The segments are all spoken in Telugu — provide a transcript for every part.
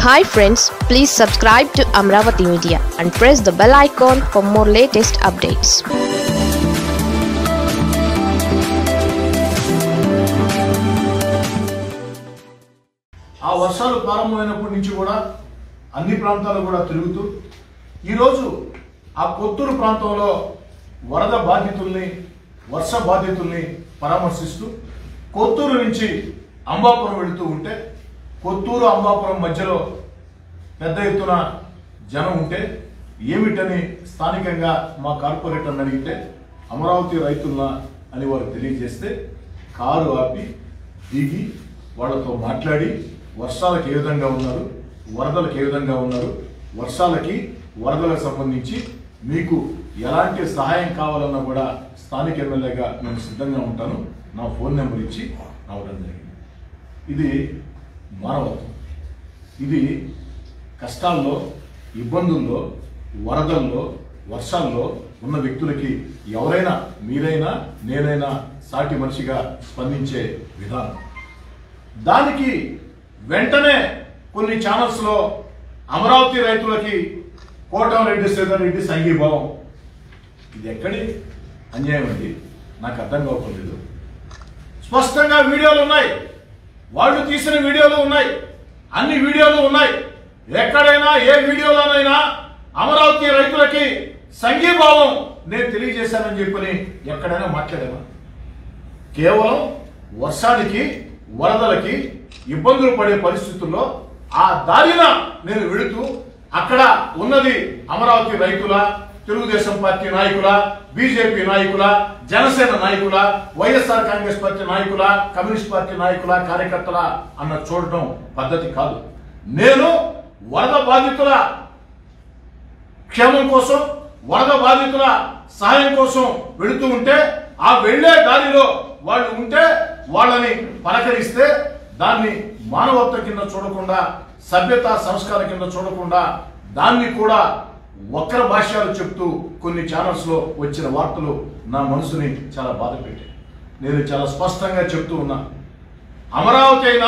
Hi friends please subscribe to Amaravati media and press the bell icon for more latest updates ఆ వర్షాలు ప్రారంభమైనప్పటి నుంచి కూడా అన్ని ప్రాంతాలు కూడా తిరుగుతూ ఈరోజు ఆ కొత్తూరు ప్రాంతంలో వరద బాధితుల్ని వర్ష బాధితుల్ని పరామర్శిస్తూ కొత్తూరు నుంచి అంబాపురం వెళుతూ ఉంటే కొత్తూరు అంబాపురం మధ్యలో పెద్ద ఎత్తున జనం ఉంటే ఏమిటని స్థానికంగా మా కార్పొరేటర్ని అడిగితే అమరావతి రైతుల్లా అని వారు తెలియజేస్తే కారు ఆపి దిగి వాళ్ళతో మాట్లాడి వర్షాలకు ఏ విధంగా ఉన్నారు వరదలకు ఏ విధంగా ఉన్నారు వర్షాలకి వరదలకు సంబంధించి మీకు ఎలాంటి సహాయం కావాలన్నా కూడా స్థానిక ఎమ్మెల్యేగా నేను సిద్ధంగా ఉంటాను నా ఫోన్ నెంబర్ ఇచ్చి రావడం జరిగింది ఇది మానవత్వం ఇది కష్టాల్లో ఇబ్బందుల్లో వరదల్లో వర్షాల్లో ఉన్న వ్యక్తులకి ఎవరైనా మీరైనా నేనైనా సాటి మనిషిగా స్పందించే విధానం దానికి వెంటనే కొన్ని ఛానల్స్ లో అమరావతి రైతులకి కోటమిరెడ్డి శ్రీధర్ రెడ్డి సంఘీభావం ఇది ఎక్కడి అన్యాయం అండి నాకు అర్థం కావట్లేదు స్పష్టంగా వీడియోలు ఉన్నాయి వాళ్ళు తీసిన వీడియోలు ఉన్నాయి అన్ని వీడియోలు ఉన్నాయి ఎక్కడైనా ఏ వీడియోలోనైనా అమరావతి రైతులకి సంఘీభావం నేను తెలియజేశానని చెప్పని ఎక్కడైనా మాట్లాడామా కేవలం వర్షానికి వరదలకి ఇబ్బందులు పడే పరిస్థితుల్లో ఆ దారిన నేను వెళుతూ అక్కడ ఉన్నది అమరావతి రైతుల తెలుగుదేశం పార్టీ నాయకుల బీజేపీ నాయకుల జనసేన నాయకుల వైఎస్ఆర్ కాంగ్రెస్ పార్టీ నాయకుల కమ్యూనిస్ట్ పార్టీ నాయకుల కార్యకర్తల అన్న చూడటం పద్ధతి కాదు నేను వరద బాధితుల క్షేమం కోసం వరద బాధితుల సహాయం కోసం వెళుతూ ఉంటే ఆ వెళ్లే దారిలో వాళ్ళు ఉంటే వాళ్ళని పలకరిస్తే దాన్ని మానవత్వ కింద చూడకుండా సభ్యత సంస్కారం కింద చూడకుండా దాన్ని కూడా వక్ర భాష్యాలు చెప్తూ కొన్ని ఛానల్స్ లో వచ్చిన వార్తలు నా మనసుని చాలా బాధ పెట్టాయి నేను చాలా స్పష్టంగా చెప్తూ ఉన్నా అమరావతి అయినా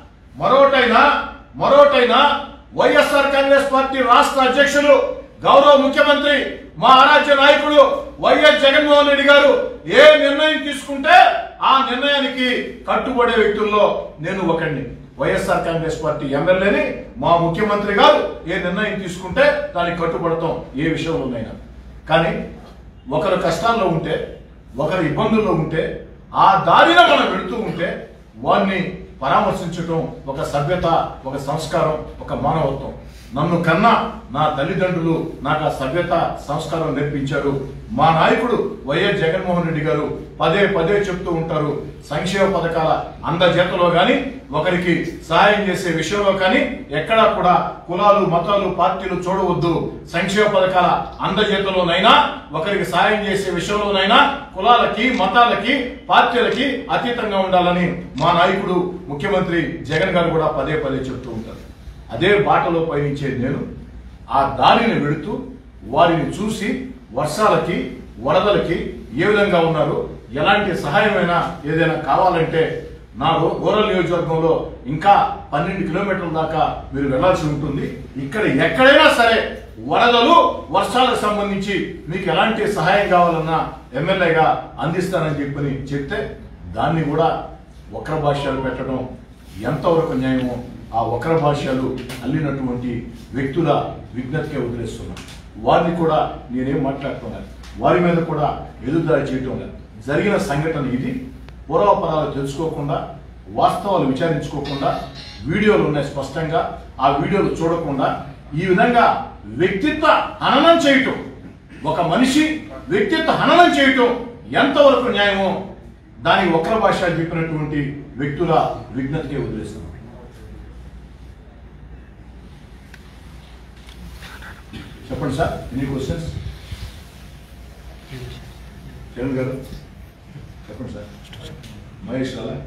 మరోటైనా మరోటైనా వైఎస్ఆర్ కాంగ్రెస్ పార్టీ రాష్ట్ర అధ్యక్షులు గౌరవ ముఖ్యమంత్రి మా ఆరాధ్య నాయకుడు వైఎస్ జగన్మోహన్ రెడ్డి గారు ఏ నిర్ణయం తీసుకుంటే ఆ నిర్ణయానికి కట్టుబడే వ్యక్తుల్లో నేను ఒకడిని వైఎస్ఆర్ కాంగ్రెస్ పార్టీ ఎమ్మెల్యేని మా ముఖ్యమంత్రి గారు ఏ నిర్ణయం తీసుకుంటే దానికి కట్టుబడతాం ఏ విషయంలోనైనా కానీ ఒకరు కష్టాల్లో ఉంటే ఒకరు ఇబ్బందుల్లో ఉంటే ఆ దారిన మనం వెళుతూ ఉంటే వారిని పరామర్శించటం ఒక సభ్యత ఒక సంస్కారం ఒక మానవత్వం నన్ను కన్నా నా తల్లిదండ్రులు నాకు ఆ సభ్యత సంస్కారం నేర్పించారు మా నాయకుడు వైఎస్ జగన్మోహన్ రెడ్డి గారు పదే పదే చెప్తూ ఉంటారు సంక్షేమ పథకాల అందజేతలో గాని ఒకరికి సహాయం చేసే విషయంలో కానీ ఎక్కడా కూడా కులాలు మతాలు పార్టీలు చూడవద్దు సంక్షేమ పథకాల అందజేతలోనైనా ఒకరికి సహాయం చేసే విషయంలోనైనా కులాలకి మతాలకి పార్టీలకి అతీతంగా ఉండాలని మా నాయకుడు ముఖ్యమంత్రి జగన్ గారు కూడా పదే పదే చెప్తూ ఉంటారు అదే బాటలో పయనించే నేను ఆ దారిని వెళుతూ వారిని చూసి వర్షాలకి వరదలకి ఏ విధంగా ఉన్నారు ఎలాంటి సహాయమైనా ఏదైనా కావాలంటే నా రో- రూరల్ నియోజకవర్గంలో ఇంకా పన్నెండు కిలోమీటర్ల దాకా మీరు వెళ్లాల్సి ఉంటుంది ఇక్కడ ఎక్కడైనా సరే వరదలు వర్షాలకు సంబంధించి మీకు ఎలాంటి సహాయం కావాలన్నా ఎమ్మెల్యేగా అందిస్తానని చెప్పని చెప్తే దాన్ని కూడా వక్ర భాష్యాలు పెట్టడం ఎంతవరకు న్యాయమో ఆ వక్ర భాష్యాలు అల్లినటువంటి వ్యక్తుల విజ్ఞతకే వదిలేస్తున్నాను వారిని కూడా నేనేం మాట్లాడుతున్నాను వారి మీద కూడా ఎదురుదాడి చేయటం లేదు జరిగిన సంఘటన ఇది పూర్వపరాలు తెలుసుకోకుండా వాస్తవాలు విచారించుకోకుండా వీడియోలు ఉన్నాయి స్పష్టంగా ఆ వీడియోలు చూడకుండా ఈ విధంగా వ్యక్తిత్వ హననం చేయటం ఒక మనిషి వ్యక్తిత్వ హననం చేయటం ఎంతవరకు న్యాయమో దానికి వక్ర భాష చెప్పినటువంటి వ్యక్తుల విజ్ఞతకే వదిలేస్తున్నాం చెప్పండి సార్ ఎనీ క్వశ్చన్స్ చరణ్ గారు చెప్పండి సార్ మహేష్ రాలా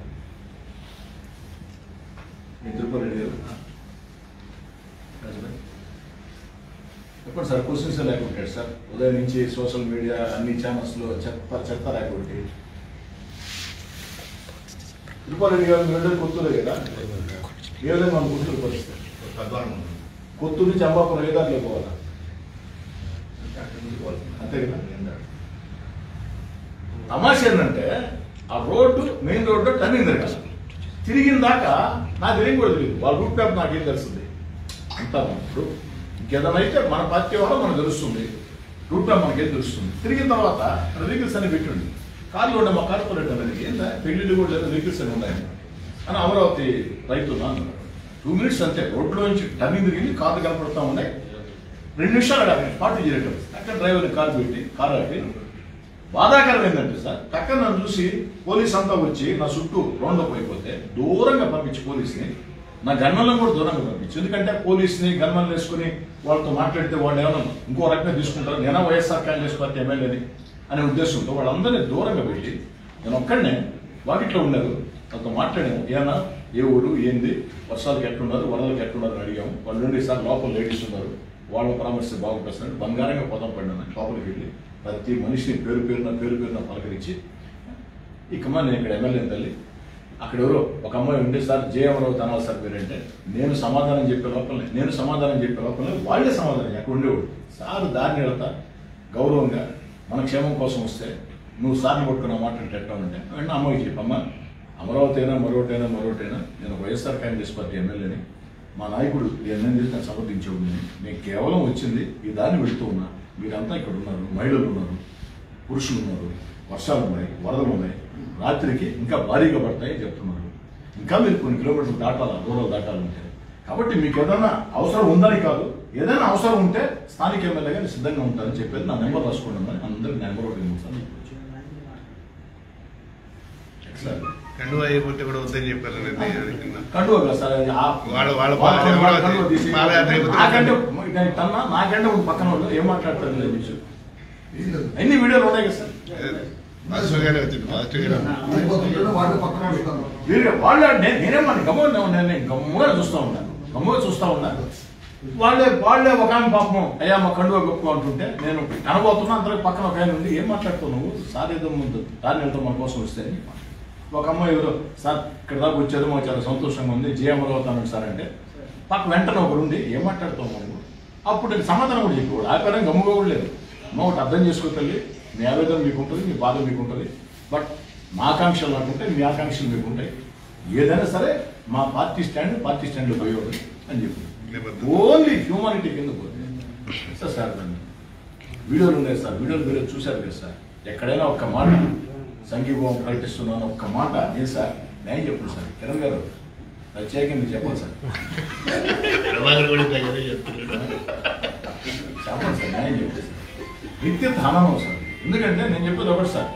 మీ తిరుపతి రెడ్డి గారు రాజుభాయ్. చెప్పండి సార్ క్వశ్చన్స్ లేకుంటాడు సార్ ఉదయం నుంచి సోషల్ మీడియా అన్ని ఛానల్స్లో చెత్త చెత్త లేకుంటే తిరుపతి రెడ్డి గారు మీ రెండు గుర్తులే కదా ఏ విధంగా మన గుర్తులు పరిస్థితి తద్వారా ఉంటుంది కొత్తూరు నుంచి అంబాపురం ఏ దారిలో పోవాలా అంటే అక్కడి నుంచి పోవాలి. అంతే కదా? ఏందా? తమాష ఏంటంటే ఆ రోడ్డు మెయిన్ రోడ్డు టర్నింగ్ జరగాలి తిరిగిన దాకా నాకు ఏం కూడా తెలియదు వాళ్ళ రూట్ మ్యాప్ నాకేం తెలుస్తుంది అంతా ఇప్పుడు ఇంకేదైనా అయితే మన పార్టీ వాళ్ళ మనకు తెలుస్తుంది రూట్ మ్యాప్ మనకేం తెలుస్తుంది తిరిగిన తర్వాత వెహికల్స్ అని పెట్టండి కార్లు ఉండే మా కార్పొరేటర్ అనేది ఏందా పెళ్లిళ్ళు కూడా లేదా వెహికల్స్ అని ఉన్నాయని అని అమరావతి రైతు టూ మినిట్స్ అంతే రోడ్లో నుంచి టర్నింగ్ తిరిగింది కార్లు కనపడుతూ ఉన్నాయి రెండు నిమిషాలు అక్కడ పార్టీ చేయటం అక్కడ డ్రైవర్ని కారు పెట్టి కారు ఆపి బాధాకరం ఏంటంటే సార్ పక్కన నన్ను చూసి పోలీస్ అంతా వచ్చి నా చుట్టూ రౌండప్ అయిపోతే దూరంగా పంపించి పోలీస్ని నా గన్మలను కూడా దూరంగా పంపించి ఎందుకంటే పోలీస్ని గన్మలు వేసుకుని వాళ్ళతో మాట్లాడితే వాళ్ళు ఏమైనా ఇంకో రకంగా తీసుకుంటారు నేనా వైఎస్ఆర్ కాంగ్రెస్ పార్టీ ఎమ్మెల్యేని అనే ఉద్దేశంతో వాళ్ళందరినీ దూరంగా పెట్టి నేను ఒక్కడనే వాకిట్లో ఉన్నారు వాళ్ళతో మాట్లాడాము ఏమన్నా ఏ ఊరు ఏంది వర్షాలకు ఎట్లున్నారు వరదలకు ఎట్లున్నారు అని అడిగాము వాళ్ళు నుండి సార్ లోపల లేడీస్ ఉన్నారు వాళ్ళ పరామర్శ బాగుంటుంది బంగారంగా పదం పడినాను లోపలికి వెళ్ళి ప్రతి మనిషిని పేరు పేరున పేరు పేరున పలకరించి ఇకమ్మా నేను ఇక్కడ ఎమ్మెల్యే తల్లి అక్కడ ఎవరో ఒక అమ్మాయి ఉండే సార్ జయమరావు తనాలి సార్ పేరంటే నేను సమాధానం చెప్పే లోపలనే నేను సమాధానం చెప్పే లోపలనే వాళ్ళే సమాధానం అక్కడ ఉండేవాడు సార్ దారిని వెళ్తా గౌరవంగా మన క్షేమం కోసం వస్తే నువ్వు సార్ని పట్టుకున్న మాట అంటే ఎట్లా ఉంటే వెంటనే అమ్మాయికి చెప్పమ్మా అమరావతి అయినా మరొకటైనా మరొకటైనా నేను వైఎస్ఆర్ కాంగ్రెస్ పార్టీ ఎమ్మెల్యేని మా నాయకుడు ఎన్నెన్ చేసి నేను సమర్థించేవాడు నేను కేవలం వచ్చింది ఈ దారిని వెళుతూ ఉన్నా మీరంతా ఇక్కడ ఉన్నారు మహిళలు ఉన్నారు పురుషులు ఉన్నారు వర్షాలు ఉన్నాయి వరదలు ఉన్నాయి రాత్రికి ఇంకా భారీగా పడతాయి చెప్తున్నారు ఇంకా మీరు కొన్ని కిలోమీటర్లు దాటాలా దూరాలు దాటాలంటే కాబట్టి మీకు ఏదైనా అవసరం ఉందని కాదు ఏదైనా అవసరం ఉంటే స్థానిక ఎమ్మెల్యేగా నేను సిద్ధంగా ఉంటానని చెప్పేది నా నెంబర్ రాసుకోండి అని అందరికి నెంబర్ ఒకటి ఇస్తాను ఎక్సలెంట్. కండువా అయిపోతే కూడా వద్దని చెప్పారు అనేది కింద. కండువ కదా సార్ అది ఆ- వాళ్ళ- వాళ్ళ వాళ్ళ- పార్టీ వాళ్ళ ఎవరో కండువ తీసి పాదయాత్ర అయిపోతే నాకంటే దానికి తన్నా నాకంటే ఒక పక్కన వాళ్ళు ఏం మాట్లాడతారు లేదు విషయం. ఎన్ని వీడియోలు ఉన్నాయి కదా సార్ పాజిటివ్ గానే వచ్చింది పాజిటివ్ గానే అయిపోతుంటే వాళ్ళు పక్కన పెడతారు వీళ్ళు వాళ్ళు నేను నేనేమన్నా గమ్ముగా ఉన్నాను నేను గమ్ముగా చూస్తా ఉన్నాను గమ్ముగా చూస్తా ఉన్నాను వాళ్ళే వాళ్ళే ఒక ఆమె పాపం అయ్యా మా కండువా గొప్ప అంటుంటే నేను కనబోతున్నా అంతలో పక్కన ఒక ఆయన ఉండి ఏం మాట్లాడుతావు నువ్వు సార్ ఏదో ముందు దాన్ని వెళ్తాం మన కోసం వస్తే అని చెప్పాను. ఒక అమ్మాయి ఎవరో సార్ ఇక్కడ దాకా వచ్చారు మాకు చాలా సంతోషంగా ఉంది జయమరావు అన్నాడు సార్ అంటే పక్క వెంటనే ఒకరు ఉండి ఏం మాట్లాడుతావు నువ్వు అప్పుడు నేను సమాధానం కూడా చెప్పేవాడు ఆ పైన గమ్ముగా కూడా లేదు నువ్వు ఒకటి అర్థం చేసుకో తల్లి మీ ఆవేదన మీకు ఉంటుంది మీ బాధ మీకు ఉంటుంది బట్ మా ఆకాంక్షలు నాకు ఉంటాయి మీ ఆకాంక్షలు మీకు ఉంటాయి ఏదైనా సరే మా పార్టీ స్టాండ్ పార్టీ స్టాండ్లో పోయేవాడు అని చెప్పి నిబద్ధత. ఓన్లీ హ్యూమానిటీ కింద పోతే సార్ సార్ దాన్ని వీడియోలు ఉన్నాయి సార్ వీడియోలు మీరు చూశారు కదా సార్ ఎక్కడైనా ఒక్క మాట సంఘీభావం ప్రకటిస్తున్నాను ఒక్క మాట ఏ సార్ నేను చెప్పను సార్ కిరణ్ గారు ప్రత్యేకంగా మీరు చెప్పండి సార్ ప్రభాకర్ కూడా ఇంత కదా చెప్తున్నాడు చెప్పండి సార్ న్యాయం చెప్పండి సార్ విద్యుత్ హననం సార్ ఎందుకంటే నేను చెప్పేది ఒకటి సార్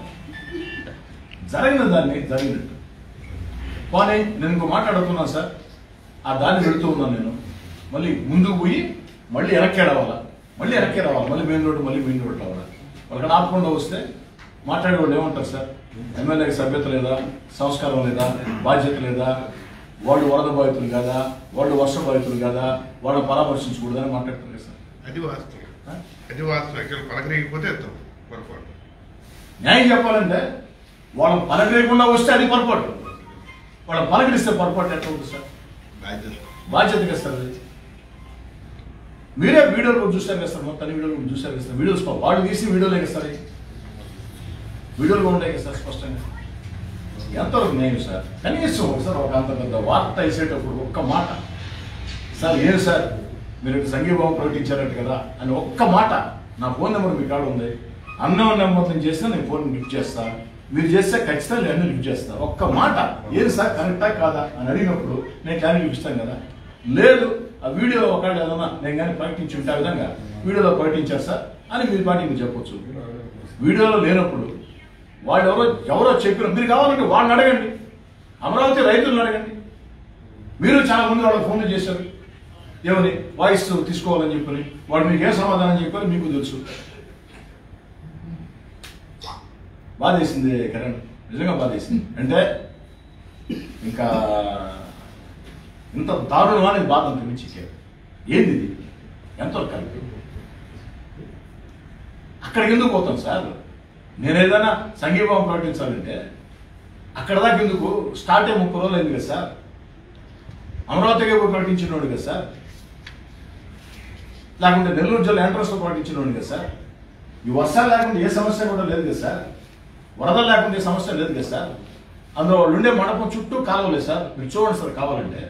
జరిగిన దాన్ని జరిగినట్టు పోనీ నేను ఇంకో మాట్లాడుతున్నాను సార్ ఆ దాన్ని వెళుతూ ఉన్నాను నేను మళ్ళీ ముందుకు పోయి మళ్ళీ వెనక్కి రావాలా మళ్ళీ వెనక్కి రావాలి మళ్ళీ మెయిన్ రోడ్డు మళ్ళీ మెయిన్ రోడ్ రావాలా వాళ్ళకి ఆపకుండా వస్తే మాట్లాడే వాళ్ళు ఏమంటారు సార్ ఎమ్మెల్యేకి సభ్యత లేదా సంస్కారం లేదా బాధ్యత లేదా వాళ్ళు వరద బాధితులు కాదా వాళ్ళు వర్ష బాధితులు కాదా వాళ్ళని పరామర్శించకూడదని మాట్లాడుతారు కదా సార్ అది వాస్తవం ఆ? అది వాస్తవం యాక్చువల్ పలకరేయకపోతే ఎత్తాం పొరపాటు న్యాయం చెప్పాలంటే వాళ్ళని పలకలేకుండా వస్తే అది పొరపాటు వాళ్ళని పలకరిస్తే పొరపాటు ఎట్లా ఉంటుంది సార్ బాధ్యత బాధ్యత కదా సార్ అది మీరే వీడియోలు కూడా చూశారు కదా సార్ మొత్తం వీడియోలు కూడా చూశారు కదా సార్ వీడియోస్ పా- వాళ్ళు తీసి వీడియోలే కదా సార్ ఇవి. వీడియోలు కూడా ఉంటాయి కదా సార్ స్పష్టంగా ఎంతవరకు న్యాయం సార్ కనీసం ఒకసారి ఒక అంత పెద్ద వార్త వేసేటప్పుడు ఒక్క మాట సార్ ఏం సార్ మీరు ఇటు సంఘీభావం ప్రకటించారట కదా అని ఒక్క మాట నా ఫోన్ నెంబర్ మీ కాడ ఉంది అన్నం నెంబర్ చేస్తే నేను ఫోన్ లిఫ్ట్ చేస్తా మీరు చేస్తే ఖచ్చితంగా నేను లిఫ్ట్ చేస్తా ఒక్క మాట ఏది సార్ కరెక్టా కాదా అని అడిగినప్పుడు నేను క్లారిటీ ఇస్తాను కదా లేదు ఆ వీడియో ఒకవేళ ఏదన్నా నేను కానీ ప్రకటించి ఉంటే ఆ విధంగా వీడియోలో ప్రకటించారు సార్ అని మీరు పార్టీ మీరు చెప్పొచ్చు వీడియోలో లేనప్పుడు వాళ్ళు ఎవరో ఎవరో చెప్పిన మీరు కావాలంటే వాళ్ళని అడగండి అమరావతి రైతులను అడగండి మీరు చాలా మంది వాళ్ళకి ఫోన్లు చేశారు ఏమని వాయిస్ తీసుకోవాలని చెప్పని వాడు మీకు ఏ సమాధానం చెప్పారు మీకు తెలుసు బాధేసింది కరణ్ నిజంగా బాధేసింది అంటే ఇంకా ఇంత దారుణమా అని బాధ అంత మించి ఏంది ఇది ఎంతవరకు కలిపి అక్కడికి ఎందుకు పోతాం సార్ నేను ఏదైనా సంఘీభావం ప్రకటించాలంటే అక్కడ దాకా ఎందుకు స్టార్ట్ అయ్యి ముప్పై రోజులు అయింది కదా సార్ అమరావతిగా పోయి ప్రకటించినోడు కదా సార్ లేకుంటే నెల్లూరు జిల్లా ఎంట్రన్స్ పాటు ఇచ్చినోడు కదా సార్ ఈ వర్షాలు లేకుండా ఏ సమస్య కూడా లేదు కదా సార్ వరదలు లేకుండా ఏ సమస్య లేదు కదా సార్ అందులో వాళ్ళు ఉండే మండపం చుట్టూ కాలువలేదు సార్ మీరు చూడండి సార్ కావాలంటే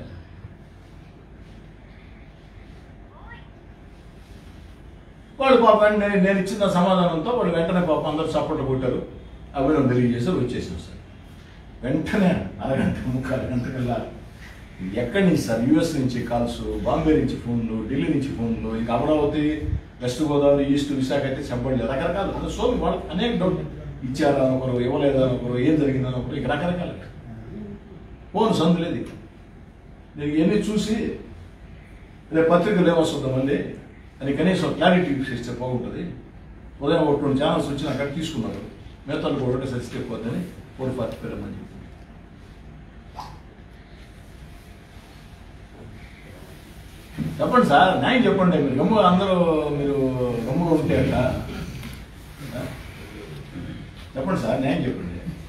వాళ్ళు పాపం నేను నేను ఇచ్చిన సమాధానంతో వాళ్ళు వెంటనే పాపం అందరూ సపోర్ట్ కొట్టారు అభినందన తెలియజేసి వచ్చేసాం సార్ వెంటనే అరగంట ముక్కాలు గంట కల్లా ఎక్కడి నుంచి సార్ యుఎస్ నుంచి కాల్స్ బాంబే నుంచి ఫోన్లు ఢిల్లీ నుంచి ఫోన్లు ఇంకా అమరావతి వెస్ట్ గోదావరి ఈస్ట్ విశాఖ అయితే చెప్పండి రకరకాల సో వాళ్ళు అనేక డౌట్ ఇచ్చారా అనుకోరు ఇవ్వలేదా అనుకోరు ఏం జరిగిందా అనుకోరు ఇక రకరకాల ఫోన్ సందు లేదు ఇక. నేను ఇవన్నీ చూసి రేపు పత్రికలు ఏమొస్తుందా మళ్ళీ అని కనీసం క్లారిటీ ఇస్తే బాగుంటుంది ఉదయం ఒక రెండు ఛానల్స్ వచ్చి నాకు అక్కడ తీసుకున్నారు మిగతాలు ఒకటి సరిస్తే పోద్దని ఒకటి పత్తి పెరమని చెప్పి చెప్పండి సార్ న్యాయం చెప్పండి మీరు గమ్ము అందరూ మీరు గమ్ముగా ఉంటే అట్లా ఆ? చెప్పండి సార్ న్యాయం చెప్పండి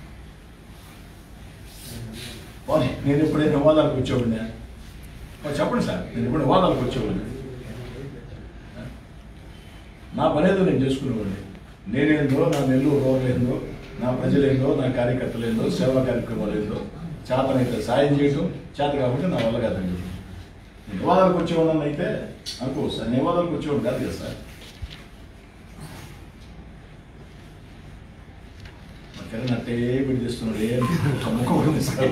పోనీ నేను ఎప్పుడైనా హోదాలకు వచ్చేవాడిని చెప్పండి సార్ నేను ఎప్పుడు హోదాలకు వచ్చేవాడిని ఆ? నా పనేదో నేను చేసుకునేవాడిని నేనేందో నా నెల్లూరు రోడ్లు ఏందో నా ప్రజలేందో నా కార్యకర్తలు ఏందో సేవా కార్యక్రమాలు ఏందో చేతనైతే సాయం చేయటం చేత కాబట్టి నా వల్ల కాదని చెప్పి నివాదాలకు వచ్చేవాళ్ళని అయితే అనుకో సార్ నివాదాలకు వచ్చేవాడు కాదు కదా సార్ మరి కిరణ్ అట్టే బిడ్డ చేస్తున్నాడు ఏ ముఖం ఉంది సార్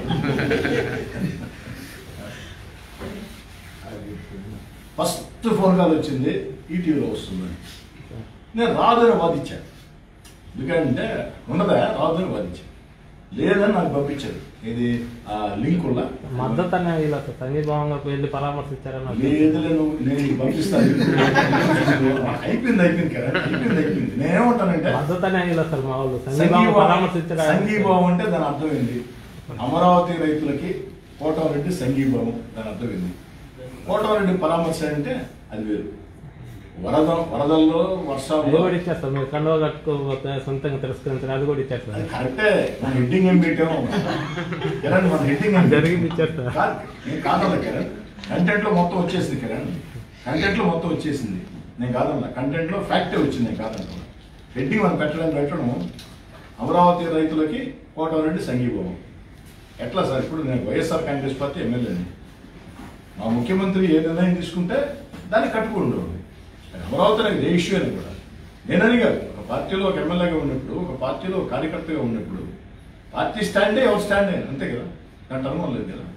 ఫస్ట్ ఫోన్ కాల్ వచ్చింది ఈటీవీలో వస్తుందని నేను రాదని వాదించాను ఎందుకంటే ఉన్నదా రాదని వాదించాను లేదని నాకు పంపించారు ఇది ఆ లింక్ ఉన్నా మద్దతు అనే వీళ్ళు అసలు సంఘీభావంగా వెళ్ళి పరామర్శించారని లేదు నేను నేను నీకు పంపిస్తాను అయిపోయింది అయిపోయింది కదా అయిపోయింది అయిపోయింది నేనేమంటానంటే మద్దతు అనే వీళ్ళు అసలు మా వాళ్ళు సంఘీభావం సంఘీభావం పరామర్శించారు సంఘీభావం అంటే దాని అర్థం ఏంటి అమరావతి రైతులకి కోటమిరెడ్డి సంఘీభావం దాని అర్థం ఏంటి కోటమిరెడ్డి పరామర్శ అంటే అది వేరు వరద వరదల్లో అది వర్షాలు కూడా ఇచ్చేస్తారు మీరు కండువ కట్టుకోకపోతే సొంతంగా తిరస్కరించారు అది కూడా అది ఇచ్చేస్తారు కరెక్టే మన హెడ్డింగ్ ఏం పెట్టాము కిరణ్ మన హెడ్డింగ్ ఏం జరిగింది ఇచ్చేస్తా. కాదు నేను కాదన్న కిరణ్ కంటెంట్ లో మొత్తం వచ్చేసింది కిరణ్ కంటెంట్ లో మొత్తం వచ్చేసింది నేను కాదన్న కంటెంట్ లో ఫ్యాక్టే వచ్చింది నేను కాదంటున్నా హెడ్డింగ్ మనం పెట్టడం పెట్టడం అమరావతి రైతులకి కోటమిరెడ్డి సంఘీభావం ఎట్లా సార్ ఇప్పుడు నేను వైఎస్ఆర్ కాంగ్రెస్ పార్టీ ఎమ్మెల్యేని మా ముఖ్యమంత్రి ఏ నిర్ణయం తీసుకుంటే దాన్ని కట్టుకుని ఉండేవాడు అది అమరావతి అనేది ఏ ఇష్యూ అని కూడా నేనని కాదు ఒక పార్టీలో ఒక ఎమ్మెల్యేగా ఉన్నప్పుడు ఒక పార్టీలో ఒక కార్యకర్తగా ఉన్నప్పుడు పార్టీ స్టాండే ఎవరు స్టాండే అంతే కదా దాంట్లో అనుమానం లేదు కదా